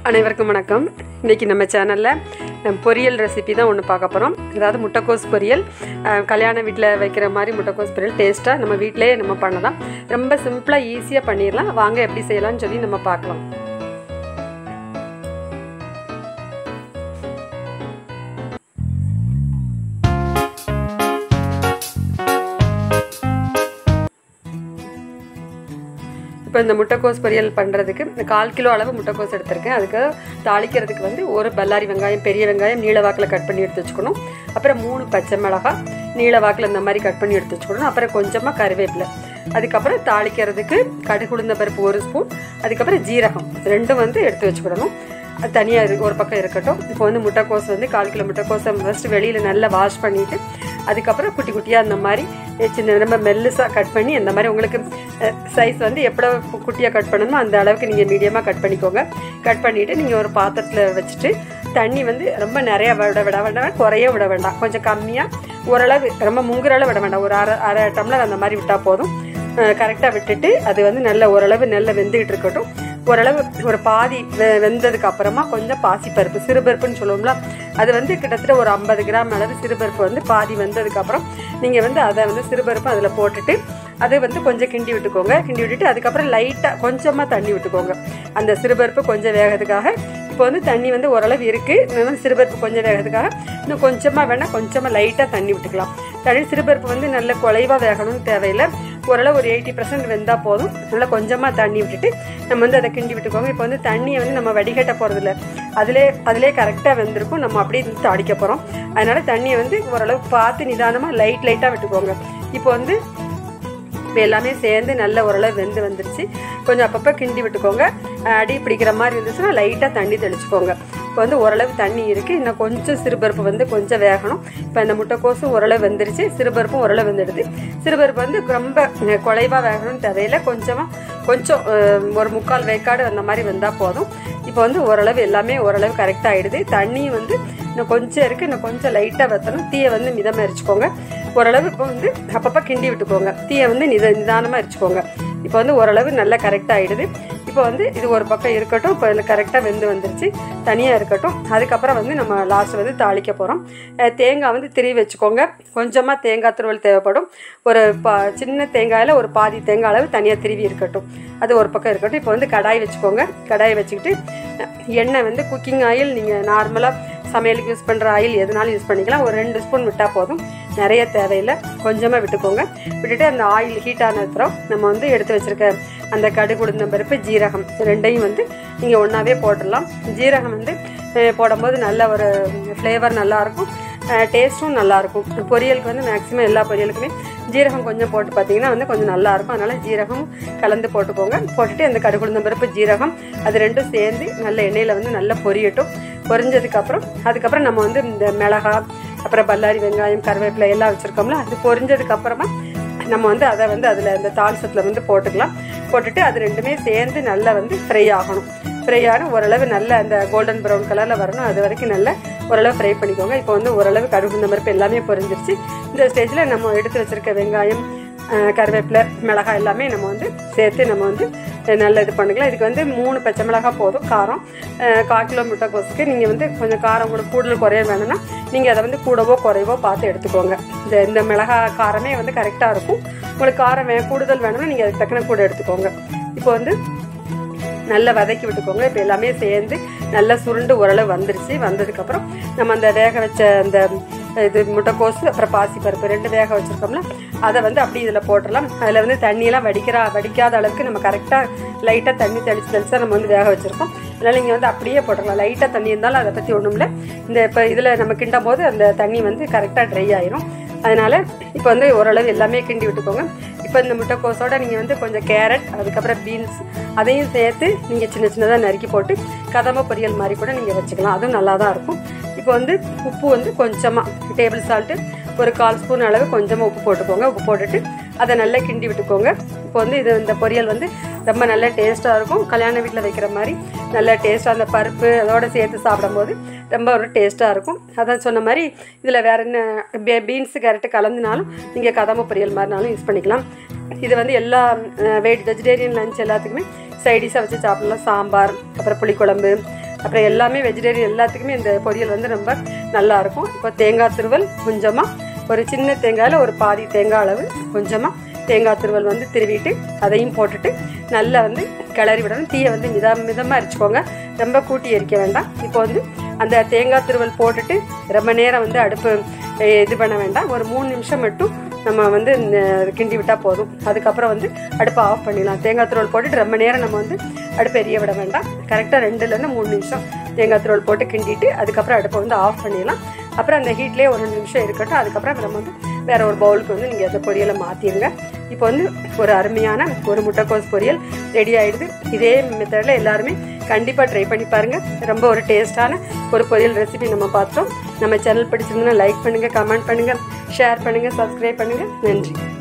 அனைவருக்கும் வணக்கம் இன்றைக்கி நம்ம சேனலில் பொரியல் ரெசிபி தான் ஒன்று பார்க்க போகிறோம் அதாவது முட்டைக்கோஸ் பொரியல் அஹ், கல்யாண வீட்டில் வைக்கிற மாதிரி முட்டைக்கோஸ் பொரியல் டேஸ்ட்டாக நம்ம வீட்டிலேயே நம்ம பண்ணலாம் ரொம்ப சிம்பிளாக ஈஸியாக பண்ணிடலாம் வாங்க எப்படி செய்யலாம்னு சொல்லி நம்ம பார்க்கலாம் இப்போ இந்த முட்டைக்கோஸ் பொரியல் பண்ணுறதுக்கு இந்த கால் கிலோ அளவு முட்டைக்கோஸ் எடுத்திருக்கேன் அதுக்கு தாளிக்கிறதுக்கு வந்து ஒரு பல்லாரி வெங்காயம் பெரிய வெங்காயம் நீள வாக்கில் கட் பண்ணி எடுத்து வச்சுக்கணும் அப்புறம் மூணு பச்சை மிளகாய் நீள வாக்கில் இந்த மாதிரி கட் பண்ணி எடுத்து வச்சுக்கணும் அப்புறம் கொஞ்சமாக கருவேப்பிலை அதுக்கப்புறம் தாளிக்கிறதுக்கு கடுகு உளுந்த பருப்பு ஒரு ஸ்பூன் அதுக்கப்புறம் ஜீரகம் ரெண்டும் வந்து எடுத்து வச்சுக்கிடணும் அது தனியாக இருக்கு ஒரு பக்கம் இருக்கட்டும் இப்போ வந்து முட்டைக்கோஸ் வந்து கால் கிலோ முட்டைக்கோஸை ஃபஸ்ட்டு வெளியில் நல்லா வாஷ் பண்ணிவிட்டு அதுக்கப்புறம் குட்டி குட்டியாக அந்த மாதிரி சின்ன ரொம்ப மெல்லுசாக கட் பண்ணி அந்த மாதிரி உங்களுக்கு சைஸ் வந்து எவ்வளோ குட்டியாக கட் பண்ணணுமோ அந்த அளவுக்கு நீங்கள் மீடியமாக கட் பண்ணிக்கோங்க கட் பண்ணிவிட்டு நீங்கள் ஒரு பாத்திரத்தில் வச்சுட்டு தண்ணி வந்து ரொம்ப நிறையா விட விட வேண்டாம் குறைய விட வேண்டாம் கொஞ்சம் கம்மியாக ஓரளவு ரொம்ப முங்குற அளவு விட வேண்டாம் ஒரு அரை அரை டம்ளர் அந்த மாதிரி விட்டால் போதும் கரெக்டாக விட்டுட்டு அது வந்து நல்ல ஓரளவு நல்லா வெந்துகிட்டு இருக்கட்டும் ஓரளவு ஒரு பாதி வெ- வெந்ததுக்கு அப்புறமா கொஞ்சம் பாசிப்பருப்பு சிறுபருப்புன்னு சொல்லுவோம்ல அது வந்து கிட்டத்தட்ட ஒரு ஐம்பது கிராம் அளவு சிறுபருப்பு வந்து பாதி வெந்ததுக்கு அப்புறம் நீங்கள் வந்து அதை வந்து சிறுபருப்பு அதில் போட்டுட்டு அது வந்து கொஞ்சம் கிண்டி விட்டுக்கோங்க கிண்டி விட்டுட்டு அதுக்கப்புறம் லைட்டாக கொஞ்சமாக தண்ணி விட்டுக்கோங்க அந்த சிறுபருப்பு கொஞ்சம் வேகிறதுக்காக இப்போ வந்து தண்ணி வந்து ஓரளவு இருக்குது இன்னும் சிறுபருப்பு கொஞ்சம் வேகிறதுக்காக இன்னும் கொஞ்சமாக வேணால் கொஞ்சமாக லைட்டாக தண்ணி விட்டுக்கலாம் தண்ணி சிறுபருப்பு வந்து நல்ல குலைவாக வேகணும்னு தேவையில்லை ஓரளவு ஒரு எயிட்டி பர்சன்ட் வெந்தால் போதும் நல்லா கொஞ்சமாக தண்ணி விட்டுட்டு நம்ம வந்து அதை கிண்டி விட்டுக்கோங்க இப்போ வந்து தண்ணியை வந்து நம்ம வடிகட்ட போகிறதில்ல அதிலே அதிலே கரெக்டாக வெந்திருக்கும் நம்ம அப்படியே இழுத்து அடிக்க போகிறோம் அதனால் தண்ணியை வந்து ஓரளவு பார்த்து நிதானமாக லைட் லைட்டாக விட்டுக்கோங்க இப்போ வந்து இப்போ எல்லாமே சேர்ந்து நல்ல ஓரளவு வெந்து வந்துருச்சு கொஞ்சம் அப்பப்போ கிண்டி விட்டுக்கோங்க அஹ் அடி பிடிக்கிற மாதிரி இருந்துச்சுன்னா லைட்டாக தண்ணி தெளிச்சுக்கோங்க இப்போ வந்து ஓரளவு தண்ணி இருக்குது இன்னும் கொஞ்சம் சிறுபருப்பு வந்து கொஞ்சம் வேகணும் இப்போ இந்த முட்டைக்கோசும் ஓரளவு வெந்துருச்சு சிறுபருப்பும் ஓரளவு வெந்துடுது சிறுபருப்பு வந்து ரொம்ப அஹ், குலைவா வேகணும்னு தேவையில்லை கொஞ்சமாக கொஞ்சம் அஹ், ஒரு முக்கால் வேக்காடு அந்த மாதிரி வந்தால் போதும் இப்போ வந்து ஓரளவு எல்லாமே ஓரளவு கரெக்டாக ஆகிடுது தண்ணியும் வந்து இன்னும் கொஞ்சம் இருக்குது இன்னும் கொஞ்சம் லைட்டாக வற்றணும் தீயை வந்து மிதமாக எரிச்சுக்கோங்க ஓரளவு இப்போ வந்து அப்பப்போ கிண்டி விட்டுக்கோங்க தீயை வந்து நித நிதானமாக எரிச்சுக்கோங்க இப்போ வந்து ஓரளவு நல்லா கரெக்டாக ஆகிடுது இப்போ வந்து இது ஒரு பக்கம் இருக்கட்டும் இப்போ இதில் கரெக்டாக வெந்து வந்துருச்சு தனியாக இருக்கட்டும் அதுக்கப்புறம் வந்து நம்ம லாஸ்ட் வந்து தாளிக்க போகிறோம் தேங்காய் வந்து திரி வச்சுக்கோங்க கொஞ்சமாக தேங்காய் துருவல் தேவைப்படும் ஒரு பா சின்ன தேங்காயில் ஒரு பாதி தேங்காய் அளவு தனியாக திருவி இருக்கட்டும் அது ஒரு பக்கம் இருக்கட்டும் இப்போ வந்து கடாய் வச்சுக்கோங்க கடாயை வச்சுக்கிட்டு அஹ், எண்ணெய் வந்து குக்கிங் ஆயில் நீங்கள் நார்மலாக சமையலுக்கு யூஸ் பண்ணுற ஆயில் எதுனாலும் யூஸ் பண்ணிக்கலாம் ஒரு ரெண்டு ஸ்பூன் விட்டால் போதும் நிறைய தேவையில்லை கொஞ்சமாக விட்டுக்கோங்க விட்டுட்டு அந்த ஆயில் ஹீட் ஆனதுக்கப்புறம் நம்ம வந்து எடுத்து வச்சுருக்க அந்த கடுகு உளுந்தம் பருப்பு ஜீரகம் ரெண்டையும் வந்து நீங்கள் ஒன்றாவே போட்டுடலாம் ஜீரகம் வந்து அஹ், போடும்போது நல்ல ஒரு ஃப்ளேவர் நல்லாயிருக்கும் டேஸ்ட்டும் நல்லாயிருக்கும் பொரியலுக்கு வந்து மேக்ஸிமம் எல்லா பொரியலுக்குமே ஜீரகம் கொஞ்சம் போட்டு பார்த்தீங்கன்னா வந்து கொஞ்சம் நல்லாயிருக்கும் அதனால் ஜீரகம் கலந்து போட்டுக்கோங்க போட்டுட்டு அந்த கடுகு உளுந்தம் பருப்பு ஜீரகம் அது ரெண்டும் சேர்ந்து நல்ல எண்ணெயில் வந்து நல்லா பொரியட்டும் பொரிஞ்சதுக்கப்புறம் அதுக்கப்புறம் நம்ம வந்து இந்த மிளகா அப்புறம் பல்லாரி வெங்காயம் கருவேப்பிலை எல்லாம் வச்சுருக்கோம்ல அது பொரிஞ்சதுக்கப்புறமா நம்ம வந்து அதை வந்து அதில் அந்த தாளிசத்தில் வந்து போட்டுக்கலாம் போட்டுட்டு அது ரெண்டுமே சேர்ந்து நல்லா வந்து ஃப்ரை ஆகணும் ஃப்ரை ஆன ஓரளவு நல்ல அந்த கோல்டன் ப்ரௌன் கலரில் வரணும் அது வரைக்கும் நல்லா ஓரளவு ஃப்ரை பண்ணிக்கோங்க இப்போ வந்து ஓரளவு கடுகு இந்த பருப்பு எல்லாமே பொரிஞ்சிருச்சு இந்த ஸ்டேஜில் நம்ம எடுத்து வச்சுருக்க வெங்காயம் அஹ், கருவேப்பிலை மிளகாய் எல்லாமே நம்ம வந்து சேர்த்து நம்ம வந்து அஹ், நல்லா இது பண்ணிக்கலாம் இதுக்கு வந்து மூணு பச்சை மிளகாய் போதும் காரம் அஹ், கால் கிலோ முட்டைக்கோசுக்கு நீங்கள் வந்து கொஞ்சம் காரம் உங்களுக்கு கூடுதல் குறைய வேணும்னா நீங்கள் அதை வந்து கூடவோ குறைவோ பார்த்து எடுத்துக்கோங்க இந்த இந்த மிளகாய் காரமே வந்து கரெக்டாக இருக்கும் உங்களுக்கு காரம் வே கூடுதல் வேணும்னா நீங்கள் அதுக்கு தக்கன கூட எடுத்துக்கோங்க இப்போ வந்து நல்லா வதக்கி விட்டுக்கோங்க இப்போ எல்லாமே சேர்ந்து நல்லா சுருண்டு ஓரளவு வந்துருச்சு வந்ததுக்கப்புறம் நம்ம அந்த வேக வச்ச அந்த இது முட்டைக்கோசு அப்புறம் பாசிப்பருப்பு ரெண்டு வேக வச்சுருக்கோம்ல அதை வந்து அப்படி இதில் போட்டுடலாம் அதில் வந்து தண்ணியெல்லாம் வடிக்கிறா வடிக்காத அளவுக்கு நம்ம கரெக்டாக லைட்டாக தண்ணி தெளித்து தெளித்து நம்ம வந்து வேக வச்சுருக்கோம் அதனால் நீங்கள் வந்து அப்படியே போட்டுடலாம் லைட்டாக தண்ணி இருந்தாலும் அதை பற்றி ஒன்றும் இல்லை இந்த இப்போ இதில் நம்ம கிண்டும் போது அந்த தண்ணி வந்து கரெக்டாக ட்ரை ஆயிரும் அதனால் இப்போ வந்து ஓரளவு எல்லாமே கிண்டி விட்டுக்கோங்க இப்போ இந்த முட்டைக்கோஸோட நீங்கள் வந்து கொஞ்சம் கேரட் அதுக்கப்புறம் பீன்ஸ் அதையும் சேர்த்து நீங்கள் சின்ன சின்னதாக நறுக்கி போட்டு கதம்ப பொரியல் மாதிரி கூட நீங்கள் வச்சுக்கலாம் அதுவும் நல்லா தான் இருக்கும் இப்போ வந்து உப்பு வந்து கொஞ்சமாக டேபிள் சால்ட்டு ஒரு கால் ஸ்பூன் அளவு கொஞ்சமாக உப்பு போட்டுக்கோங்க உப்பு போட்டுட்டு அதை நல்லா கிண்டி விட்டுக்கோங்க இப்போ வந்து இது இந்த பொரியல் வந்து ரொம்ப நல்ல டேஸ்ட்டாக இருக்கும் கல்யாண வீட்டில் வைக்கிற மாதிரி நல்ல டேஸ்ட்டாக அந்த பருப்பு அதோட சேர்த்து சாப்பிடும்போது ரொம்ப ஒரு டேஸ்ட்டாக இருக்கும் அதான் சொன்ன மாதிரி இதில் வேறு என்ன பீன்ஸு கேரட்டு கலந்துனாலும் நீங்கள் கதம்ப பொரியல் மாதிரினாலும் யூஸ் பண்ணிக்கலாம் இது வந்து எல்லா வெஜ் வெஜிடேரியன் லஞ்ச் எல்லாத்துக்குமே சைடிஷாக வச்சு சாப்பிடலாம் சாம்பார் அப்புறம் புளிக்குழம்பு அப்புறம் எல்லாமே வெஜிடேரியன் எல்லாத்துக்குமே இந்த பொரியல் வந்து ரொம்ப நல்லா இருக்கும் இப்போ தேங்காய் துருவல் கொஞ்சமாக ஒரு சின்ன தேங்காயில் ஒரு பாதி தேங்காய் அளவு கொஞ்சமாக தேங்காய் துருவல் வந்து திருவிட்டு அதையும் போட்டுட்டு நல்லா வந்து கிளறி விடணும் தீயை வந்து மித மிதமாக அரிச்சுக்கோங்க ரொம்ப கூட்டி எரிக்க வேண்டாம் இப்போ வந்து அந்த தேங்காய் துருவல் போட்டுட்டு ரொம்ப நேரம் வந்து அடுப்பு அஹ், இது பண்ண வேண்டாம் ஒரு மூணு நிமிஷம் மட்டும் நம்ம வந்து ந- கிண்டி விட்டால் போதும் அதுக்கப்புறம் வந்து அடுப்பை ஆஃப் பண்ணிடலாம் தேங்காய் துருவல் போட்டுட்டு ரொம்ப நேரம் நம்ம வந்து அடுப்பை எரிய விட வேண்டாம் கரெக்டாக ரெண்டுலேருந்து மூணு நிமிஷம் தேங்காய் துருவல் போட்டு கிண்டிட்டு அதுக்கப்புறம் அடுப்பை வந்து ஆஃப் பண்ணிடலாம் அப்புறம் அந்த ஹீட்லேயே ஒரு ரெண்டு நிமிஷம் இருக்கட்டும் அதுக்கப்புறம் நம்ம வந்து வேற ஒரு பவுலுக்கு வந்து நீங்கள் அந்த பொரியலை மாற்றிடுங்க இப்போ வந்து ஒரு அருமையான ஒரு முட்டைக்கோஸ் பொரியல் ரெடி ஆயிடுது இதே மெத்தடில் எல்லாருமே கண்டிப்பாக ட்ரை பண்ணி பாருங்கள் ரொம்ப ஒரு டேஸ்டான ஒரு பொரியல் ரெசிபி நம்ம பார்த்தோம் நம்ம சேனல் பிடிச்சிருந்தோன்னா லைக் பண்ணுங்கள் கமெண்ட் பண்ணுங்கள் ஷேர் பண்ணுங்கள் சப்ஸ்கிரைப் பண்ணுங்கள் நன்றி